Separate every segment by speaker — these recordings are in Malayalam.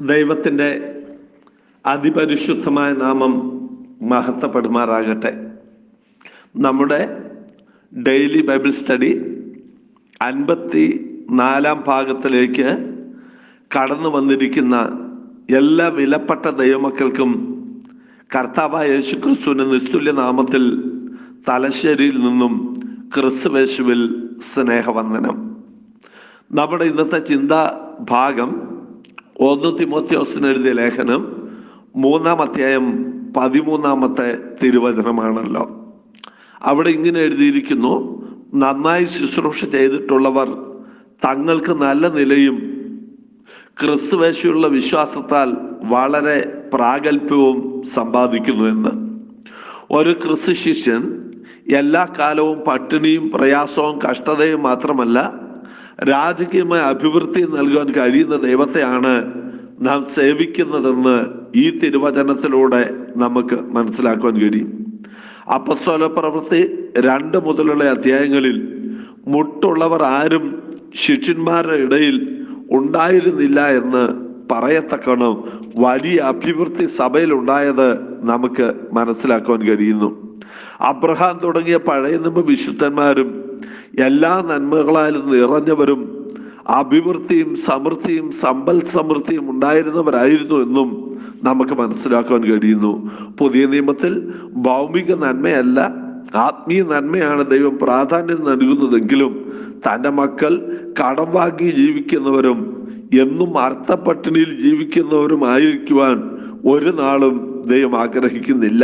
Speaker 1: ദൈവത്തിൻ്റെ അതിപരിശുദ്ധമായ നാമം മഹത്വപ്പെടുമാറാകട്ടെ നമ്മുടെ ഡെയിലി ബൈബിൾ സ്റ്റഡി അൻപത്തി നാലാം ഭാഗത്തിലേക്ക് കടന്നു വന്നിരിക്കുന്ന എല്ലാ വിലപ്പെട്ട ദൈവമക്കൾക്കും കർത്താവായ യേശുക്രിസ്തുവിൻ്റെ നിസ്തുല്യ നാമത്തിൽ തലശ്ശേരിയിൽ നിന്നും ക്രിസ്തുവേശുവിൽ സ്നേഹവന്ദനം നമ്മുടെ ഇന്നത്തെ ചിന്താ ഭാഗം ഒന്ന് തിമോത്യോസിന് എഴുതിയ ലേഖനം മൂന്നാം അധ്യായം പതിമൂന്നാമത്തെ തിരുവചനമാണല്ലോ അവിടെ ഇങ്ങനെ എഴുതിയിരിക്കുന്നു നന്നായി ശുശ്രൂഷ ചെയ്തിട്ടുള്ളവർ തങ്ങൾക്ക് നല്ല നിലയും ക്രിസ്തുവേശുള്ള വിശ്വാസത്താൽ വളരെ പ്രാഗൽഭ്യവും സമ്പാദിക്കുന്നു എന്ന് ഒരു ക്രിസ്തു ശിഷ്യൻ എല്ലാ കാലവും പട്ടിണിയും പ്രയാസവും കഷ്ടതയും മാത്രമല്ല രാജകീയമായ അഭിവൃദ്ധി നൽകാൻ കഴിയുന്ന ദൈവത്തെയാണ് നാം സേവിക്കുന്നതെന്ന് ഈ തിരുവചനത്തിലൂടെ നമുക്ക് മനസ്സിലാക്കുവാൻ കഴിയും അപ്പസ്തോല പ്രവൃത്തി രണ്ട് മുതലുള്ള അധ്യായങ്ങളിൽ മുട്ടുള്ളവർ ആരും ശിഷ്യന്മാരുടെ ഇടയിൽ ഉണ്ടായിരുന്നില്ല എന്ന് പറയത്തക്കണം വലിയ അഭിവൃദ്ധി സഭയിൽ ഉണ്ടായത് നമുക്ക് മനസ്സിലാക്കുവാൻ കഴിയുന്നു അബ്രഹാം തുടങ്ങിയ പഴയ നിയമ വിശുദ്ധന്മാരും എല്ലാ നന്മകളാലും നിറഞ്ഞവരും അഭിവൃദ്ധിയും സമൃദ്ധിയും സമ്പൽ സമൃദ്ധിയും ഉണ്ടായിരുന്നവരായിരുന്നു എന്നും നമുക്ക് മനസ്സിലാക്കാൻ കഴിയുന്നു പുതിയ നിയമത്തിൽ ഭൗമിക നന്മയല്ല ആത്മീയ നന്മയാണ് ദൈവം പ്രാധാന്യം നൽകുന്നതെങ്കിലും തൻ്റെ മക്കൾ കടം വാങ്ങി ജീവിക്കുന്നവരും എന്നും അർത്ഥപട്ടിണിയിൽ ജീവിക്കുന്നവരുമായിരിക്കുവാൻ ഒരു നാളും ദൈവം ആഗ്രഹിക്കുന്നില്ല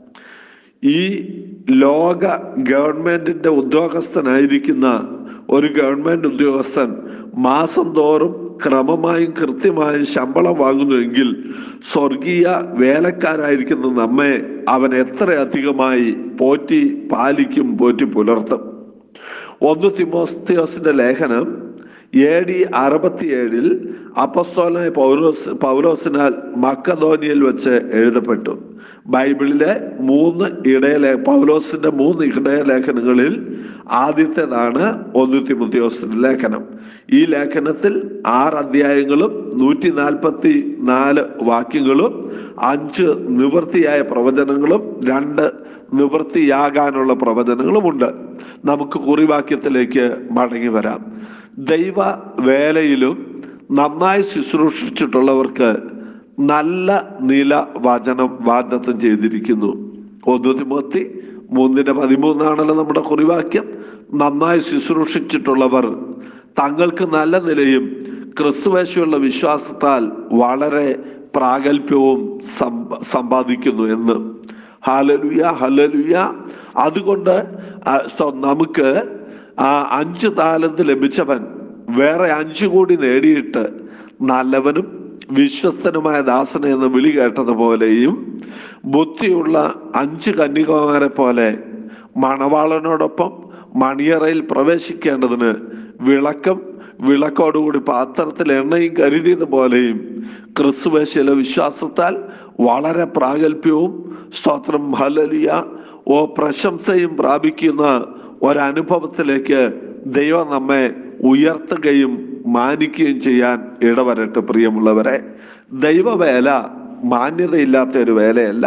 Speaker 1: ഈ ലോക ഗവൺമെന്റിന്റെ ഉദ്യോഗസ്ഥനായിരിക്കുന്ന ഒരു ഗവൺമെന്റ് ഉദ്യോഗസ്ഥൻ മാസം തോറും ക്രമമായും കൃത്യമായും ശമ്പളം വാങ്ങുന്നുവെങ്കിൽ സ്വർഗീയ വേലക്കാരായിരിക്കുന്ന നമ്മെ അവൻ എത്ര അധികമായി പോറ്റി പാലിക്കും പോറ്റി പുലർത്തും ഒന്ന് തിമോസ്തിയോസിന്റെ ലേഖനം എ ഡി അറുപത്തിയേഴിൽ അപ്പസ്തോലായ പൗലോസ് പൗലോസിനാൽ മക്കധോനിയിൽ വെച്ച് എഴുതപ്പെട്ടു ബൈബിളിലെ മൂന്ന് ഇടയലേ പൗലോസിന്റെ മൂന്ന് ഇടയലേഖനങ്ങളിൽ ആദ്യത്തേതാണ് ഒന്ന് തിമുത്തിയോസിന്റെ ലേഖനം ഈ ലേഖനത്തിൽ ആറ് അധ്യായങ്ങളും നൂറ്റി നാൽപ്പത്തി നാല് വാക്യങ്ങളും അഞ്ച് നിവൃത്തിയായ പ്രവചനങ്ങളും രണ്ട് നിവൃത്തിയാകാനുള്ള പ്രവചനങ്ങളുമുണ്ട് നമുക്ക് കുറിവാക്യത്തിലേക്ക് മടങ്ങി വരാം ദൈവ വേലയിലും നന്നായി ശുശ്രൂഷിച്ചിട്ടുള്ളവർക്ക് നല്ല നില വചനം വാഗ്ദത്തം ചെയ്തിരിക്കുന്നു ഒന്ന് തിമോത്തി മൂന്നിന്റെ പതിമൂന്നാണല്ലോ നമ്മുടെ കുറിവാക്യം നന്നായി ശുശ്രൂഷിച്ചിട്ടുള്ളവർ തങ്ങൾക്ക് നല്ല നിലയും ക്രിസ്തുവേശുള്ള വിശ്വാസത്താൽ വളരെ പ്രാഗൽഭ്യവും സമ്പാദിക്കുന്നു എന്ന് ഹലലുയ ഹലലുയ അതുകൊണ്ട് നമുക്ക് ആ അഞ്ച് താലന്ത് ലഭിച്ചവൻ വേറെ അഞ്ചു കൂടി നേടിയിട്ട് നല്ലവനും വിശ്വസ്തനുമായ ദാസനെ എന്ന് വിളി കേട്ടതുപോലെയും ബുദ്ധിയുള്ള അഞ്ച് കന്യകമാരെ പോലെ മണവാളനോടൊപ്പം മണിയറയിൽ പ്രവേശിക്കേണ്ടതിന് വിളക്കം വിളക്കോടുകൂടി പാത്രത്തിൽ എണ്ണയും കരുതിയത് പോലെയും ക്രിസ്തുവേശിലെ വിശ്വാസത്താൽ വളരെ പ്രാഗൽഭ്യവും സ്തോത്രം ഹലലിയ ഓ പ്രശംസയും പ്രാപിക്കുന്ന ഒരനുഭവത്തിലേക്ക് ദൈവം നമ്മെ ഉയർത്തുകയും മാനിക്കുകയും ചെയ്യാൻ ഇടവരട്ടെ പ്രിയമുള്ളവരെ ദൈവവേല മാന്യതയില്ലാത്ത ഒരു വേലയല്ല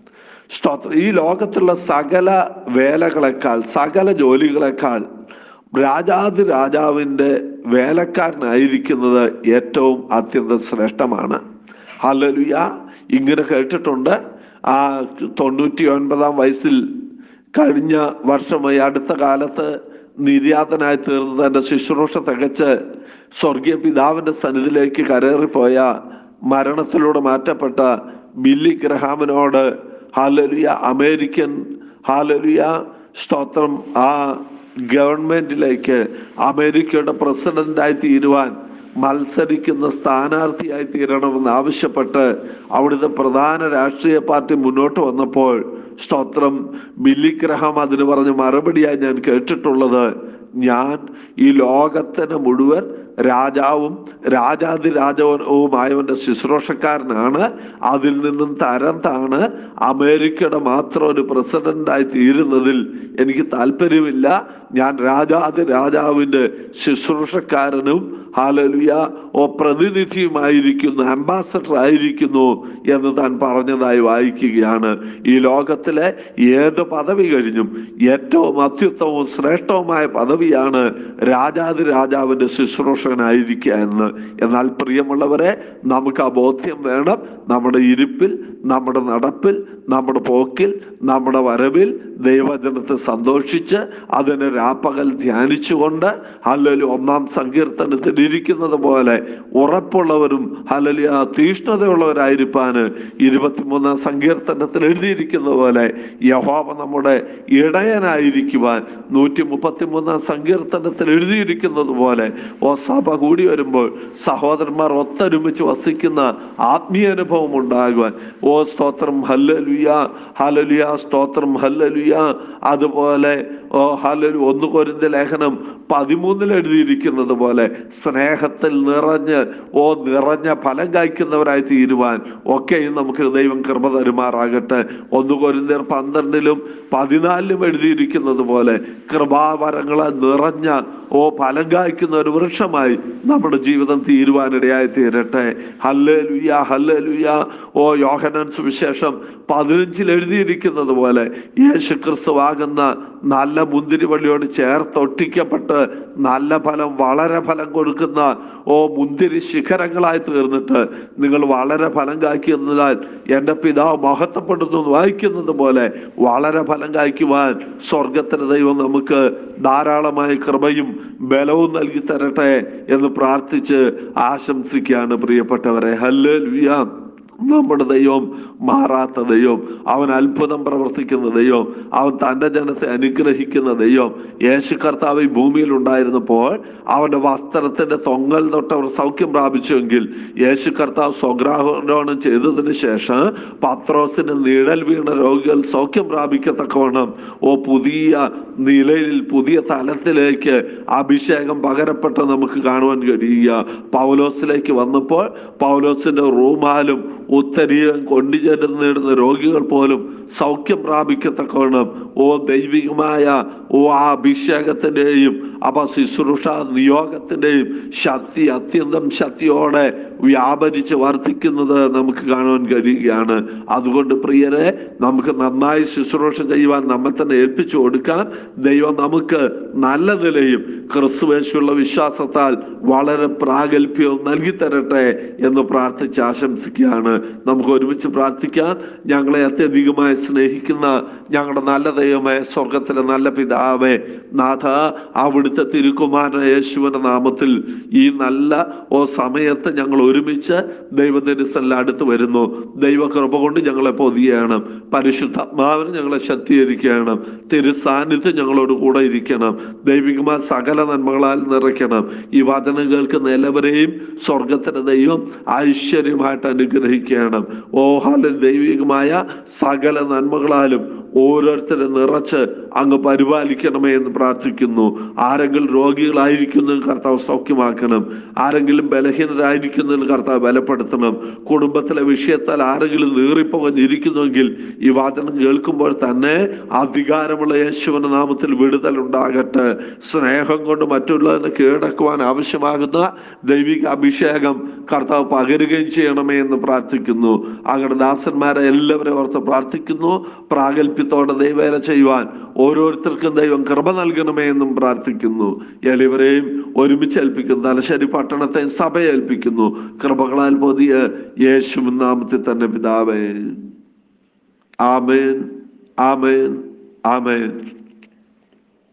Speaker 1: സ്തോത്ര ഈ ലോകത്തുള്ള സകല വേലകളെക്കാൾ സകല ജോലികളെക്കാൾ രാജാതി രാജാവിൻ്റെ വേലക്കാരനായിരിക്കുന്നത് ഏറ്റവും അത്യന്തം ശ്രേഷ്ഠമാണ് ഹലലുയ ഇങ്ങനെ കേട്ടിട്ടുണ്ട് ആ തൊണ്ണൂറ്റി ഒൻപതാം വയസ്സിൽ കഴിഞ്ഞ വർഷമായി അടുത്ത കാലത്ത് നിര്യാതനായി തീർന്ന തന്റെ ശുശ്രൂഷ തികച്ച് സ്വർഗീയ പിതാവിന്റെ സന്നിധിയിലേക്ക് കരേറിപ്പോയ മരണത്തിലൂടെ മാറ്റപ്പെട്ട ബില്ലി ഗ്രഹാമിനോട് ഹാലലിയ അമേരിക്കൻ ഹാലലിയ സ്തോത്രം ആ ഗവൺമെന്റിലേക്ക് അമേരിക്കയുടെ പ്രസിഡന്റായി തീരുവാൻ മത്സരിക്കുന്ന സ്ഥാനാർത്ഥിയായി തീരണമെന്ന് ആവശ്യപ്പെട്ട് അവിടുത്തെ പ്രധാന രാഷ്ട്രീയ പാർട്ടി മുന്നോട്ട് വന്നപ്പോൾ സ്തോത്രം ബില്ലി ഗ്രഹാം അതിന് പറഞ്ഞ മറുപടിയായി ഞാൻ കേട്ടിട്ടുള്ളത് ഞാൻ ഈ ലോകത്തിന് മുഴുവൻ രാജാവും രാജാതിരാജവുമായവന്റെ ശുശ്രൂഷക്കാരനാണ് അതിൽ നിന്നും തരം താണ് അമേരിക്കയുടെ മാത്രം ഒരു പ്രസിഡന്റായി തീരുന്നതിൽ എനിക്ക് താല്പര്യമില്ല ഞാൻ രാജാതി രാജാവിന്റെ ശുശ്രൂഷക്കാരനും ഹാലലുയ ഓ പ്രതിനിധിയുമായിരിക്കുന്നു അംബാസഡർ ആയിരിക്കുന്നു എന്ന് താൻ പറഞ്ഞതായി വായിക്കുകയാണ് ഈ ലോകത്തിലെ ഏത് പദവി കഴിഞ്ഞും ഏറ്റവും അത്യുത്തമവും ശ്രേഷ്ഠവുമായ പദവിയാണ് രാജാതി രാജാവിന്റെ ശുശ്രൂഷകനായിരിക്കുക എന്ന് എന്നാൽ പ്രിയമുള്ളവരെ നമുക്ക് ആ ബോധ്യം വേണം നമ്മുടെ ഇരിപ്പിൽ നമ്മുടെ നടപ്പിൽ നമ്മുടെ പോക്കിൽ നമ്മുടെ വരവിൽ ദൈവജനത്തെ സന്തോഷിച്ച് അതിനെ രാപ്പകൽ ധ്യാനിച്ചുകൊണ്ട് ഹല്ലലു ഒന്നാം സങ്കീർത്തനത്തിൽ ഇരിക്കുന്നത് പോലെ ഉറപ്പുള്ളവരും ഹലലി ആ തീഷ്ണതയുള്ളവരായിരിക്കാന് ഇരുപത്തിമൂന്നാം സങ്കീർത്തനത്തിൽ എഴുതിയിരിക്കുന്ന പോലെ യഹോവ നമ്മുടെ ഇടയനായിരിക്കുവാൻ നൂറ്റി മുപ്പത്തിമൂന്നാം സങ്കീർത്തനത്തിൽ എഴുതിയിരിക്കുന്നത് പോലെ ഓ സഭ കൂടി വരുമ്പോൾ സഹോദരന്മാർ ഒത്തൊരുമിച്ച് വസിക്കുന്ന ആത്മീയ അനുഭവം ഉണ്ടാകുവാൻ ഓ സ്തോത്രം ഹല്ലലുയ ഹലലുയ സ്തോത്രം ഹല്ലലുയ അതുപോലെ ഓ ഹലലു ഒന്ന് കൊരിന്ത ലേഖനം പതിമൂന്നിൽ എഴുതിയിരിക്കുന്നത് പോലെ സ്നേഹത്തിൽ നിറഞ്ഞ് ഓ നിറഞ്ഞ ഫലം കായ്ക്കുന്നവരായി തീരുവാൻ ഒക്കെയും നമുക്ക് ദൈവം കൃപ തരുമാറാകട്ടെ ഒന്ന് കൊരിന്തർ പന്ത്രണ്ടിലും പതിനാലിലും എഴുതിയിരിക്കുന്നത് പോലെ കൃപാവരങ്ങളെ നിറഞ്ഞ ഓ ഫലം കായ്ക്കുന്ന ഒരു വൃക്ഷമായി നമ്മുടെ ജീവിതം തീരുവാനിടയായി തീരട്ടെ ഹല്ലേലുയ ഹല്ലേലുയ ഓ യോഹനൻ സുവിശേഷം പതിനഞ്ചിൽ എഴുതിയിരിക്കുന്നത് പോലെ യേശു ക്രിസ്തുവാകുന്ന നല്ല മുന്തിരിവള്ളിയോട് ചേർത്തൊട്ടിക്കപ്പെട്ട് നല്ല ഫലം വളരെ ഫലം കൊടുക്കുന്ന ഓ മുന്തിരി ശിഖരങ്ങളായി തീർന്നിട്ട് നിങ്ങൾ വളരെ ഫലം കായ്ക്കുന്നതിനാൽ എൻ്റെ പിതാവ് മഹത്വപ്പെടുന്നു എന്ന് വായിക്കുന്നത് പോലെ വളരെ ഫലം കായ്ക്കുവാൻ സ്വർഗത്തിന് ദൈവം നമുക്ക് ധാരാളമായ കൃപയും ബലവും നൽകി തരട്ടെ എന്ന് പ്രാർത്ഥിച്ച് ആശംസിക്കുകയാണ് പ്രിയപ്പെട്ടവരെ ഹല്ലേലൂയ നമ്മുടെ ദൈവം മാറാത്ത ദൈവം അവൻ അത്ഭുതം പ്രവർത്തിക്കുന്ന ദൈവം അവൻ തൻ്റെ ജനത്തെ അനുഗ്രഹിക്കുന്ന ദൈവം യേശു കർത്താവ് ഈ ഭൂമിയിൽ ഉണ്ടായിരുന്നപ്പോൾ അവന്റെ വസ്ത്രത്തിന്റെ തൊങ്ങൽ തൊട്ടവർ സൗഖ്യം പ്രാപിച്ചുവെങ്കിൽ യേശു കർത്താവ് സ്വഗ്രാഹരോണം ചെയ്തതിന് ശേഷം പത്രോസിന് നിഴൽ വീണ രോഗികൾ സൗഖ്യം പ്രാപിക്കത്തക്കവണ്ണം ഓ പുതിയ നിലയിൽ പുതിയ തലത്തിലേക്ക് അഭിഷേകം പകരപ്പെട്ട് നമുക്ക് കാണുവാൻ കഴിയുക പൗലോസിലേക്ക് വന്നപ്പോൾ പൗലോസിന്റെ റൂമാലും ഉത്തരീയം കൊണ്ടുചേരുന്നിടുന്ന രോഗികൾ പോലും സൗഖ്യം പ്രാപിക്കത്തക്കവണ്ണം ഓ ദൈവികമായ ഓ ആ അഭിഷേകത്തിന്റെയും അപ്പൊ ശുശ്രൂഷ നിയോഗത്തിന്റെയും ശക്തി അത്യന്തം ശക്തിയോടെ വ്യാപരിച്ച് വർദ്ധിക്കുന്നത് നമുക്ക് കാണുവാൻ കഴിയുകയാണ് അതുകൊണ്ട് പ്രിയരെ നമുക്ക് നന്നായി ശുശ്രൂഷ ചെയ്യുവാൻ നമ്മെ തന്നെ ഏൽപ്പിച്ചു കൊടുക്കാൻ ദൈവം നമുക്ക് നല്ല നിലയും ക്രിസ്തുവേശുള്ള വിശ്വാസത്താൽ വളരെ പ്രാഗൽഭ്യവും നൽകി തരട്ടെ എന്ന് പ്രാർത്ഥിച്ച് ആശംസിക്കുകയാണ് നമുക്ക് ഒരുമിച്ച് പ്രാർത്ഥിക്കാം ഞങ്ങളെ അത്യധികമായി സ്നേഹിക്കുന്ന ഞങ്ങളുടെ നല്ല ദൈവമേ സ്വർഗത്തിലെ നല്ല പിതാവേ നാഥ അവിടുത്തെ തിരുക്കുമാരൻ യേശുവിന്റെ നാമത്തിൽ ഈ നല്ല ഓ സമയത്ത് ഞങ്ങൾ ഒരുമിച്ച് ദൈവദരിസലിൽ അടുത്ത് വരുന്നു ദൈവകൃപ കൊണ്ട് ഞങ്ങളെ പൊതിയണം പരിശുദ്ധാത്മാവിന് ഞങ്ങളെ ശക്തീകരിക്കണം തിരു സാന്നിധ്യം ഞങ്ങളോട് കൂടെ ഇരിക്കണം ദൈവികമായ സകല നന്മകളാൽ നിറയ്ക്കണം ഈ വചനം കേൾക്കുന്ന എല്ലാവരെയും സ്വർഗത്തിന്റെ ദൈവം ഐശ്വര്യമായിട്ട് അനുഗ്രഹിക്കണം ഓ ഹാല ദൈവികമായ സകല നന്മകളാലും ഓരോരുത്തരെ നിറച്ച് അങ്ങ് പരിപാലിക്കണമേ എന്ന് പ്രാർത്ഥിക്കുന്നു ആരെങ്കിലും രോഗികളായിരിക്കുന്നതിൽ കർത്താവ് സൗഖ്യമാക്കണം ആരെങ്കിലും ബലഹീനരായിരിക്കുന്നതിൽ കർത്താവ് ബലപ്പെടുത്തണം കുടുംബത്തിലെ വിഷയത്താൽ ആരെങ്കിലും നീറിപ്പോകഞ്ഞിരിക്കുന്നുവെങ്കിൽ ഈ വാചനം കേൾക്കുമ്പോൾ തന്നെ അധികാരമുള്ള യേശുവിന്റെ നാമത്തിൽ വിടുതൽ ഉണ്ടാകട്ടെ സ്നേഹം കൊണ്ട് മറ്റുള്ളതിനെ കീഴടക്കുവാൻ ആവശ്യമാകുന്ന ദൈവിക അഭിഷേകം കർത്താവ് പകരുകയും ചെയ്യണമേ എന്ന് പ്രാർത്ഥിക്കുന്നു അങ്ങയുടെ ദാസന്മാരെ എല്ലാവരെയും ഓർത്ത് പ്രാർത്ഥിക്കുന്നു പ്രാഗൽഭ്യത്തോടെ ദൈവേല ചെയ്യുവാൻ ഓരോരുത്തർക്കും ദൈവം കൃപ നൽകണമേ എന്നും പ്രാർത്ഥിക്കുന്നു എളിവരെയും ഒരുമിച്ച് ഏൽപ്പിക്കുന്നു തലശ്ശേരി പട്ടണത്തെ സഭയെ ഏൽപ്പിക്കുന്നു കൃപകളാൽ പൊതിയ യേശു നാമത്തിൽ തന്നെ പിതാവേ ആമേൻ ആമേൻ ആമേൻ